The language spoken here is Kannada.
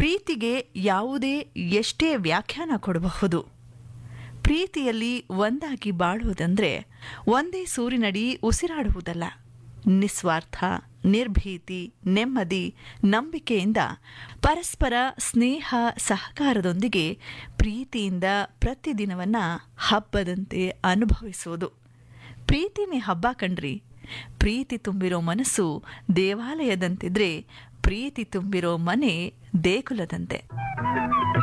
ಪ್ರೀತಿಗೆ ಯಾವುದೇ ಎಷ್ಟೇ ವ್ಯಾಖ್ಯಾನ ಕೊಡಬಹುದು ಪ್ರೀತಿಯಲ್ಲಿ ಒಂದಾಗಿ ಬಾಳುವುದಂದ್ರೆ ಒಂದೇ ಸೂರಿನಡಿ ಉಸಿರಾಡುವುದಲ್ಲ ನಿಸ್ವಾರ್ಥ ನಿರ್ಭೀತಿ ನೆಮ್ಮದಿ ನಂಬಿಕೆಯಿಂದ ಪರಸ್ಪರ ಸ್ನೇಹ ಸಹಕಾರದೊಂದಿಗೆ ಪ್ರೀತಿಯಿಂದ ಪ್ರತಿದಿನವನ್ನ ಹಬ್ಬದಂತೆ ಅನುಭವಿಸುವುದು ಪ್ರೀತಿನೇ ಹಬ್ಬ ಕಣ್ರಿ ಪ್ರೀತಿ ತುಂಬಿರೋ ಮನಸ್ಸು ದೇವಾಲಯದಂತಿದ್ರೆ ಪ್ರೀತಿ ತುಂಬಿರೋ ಮನೆ ದೇಗುಲದಂತೆ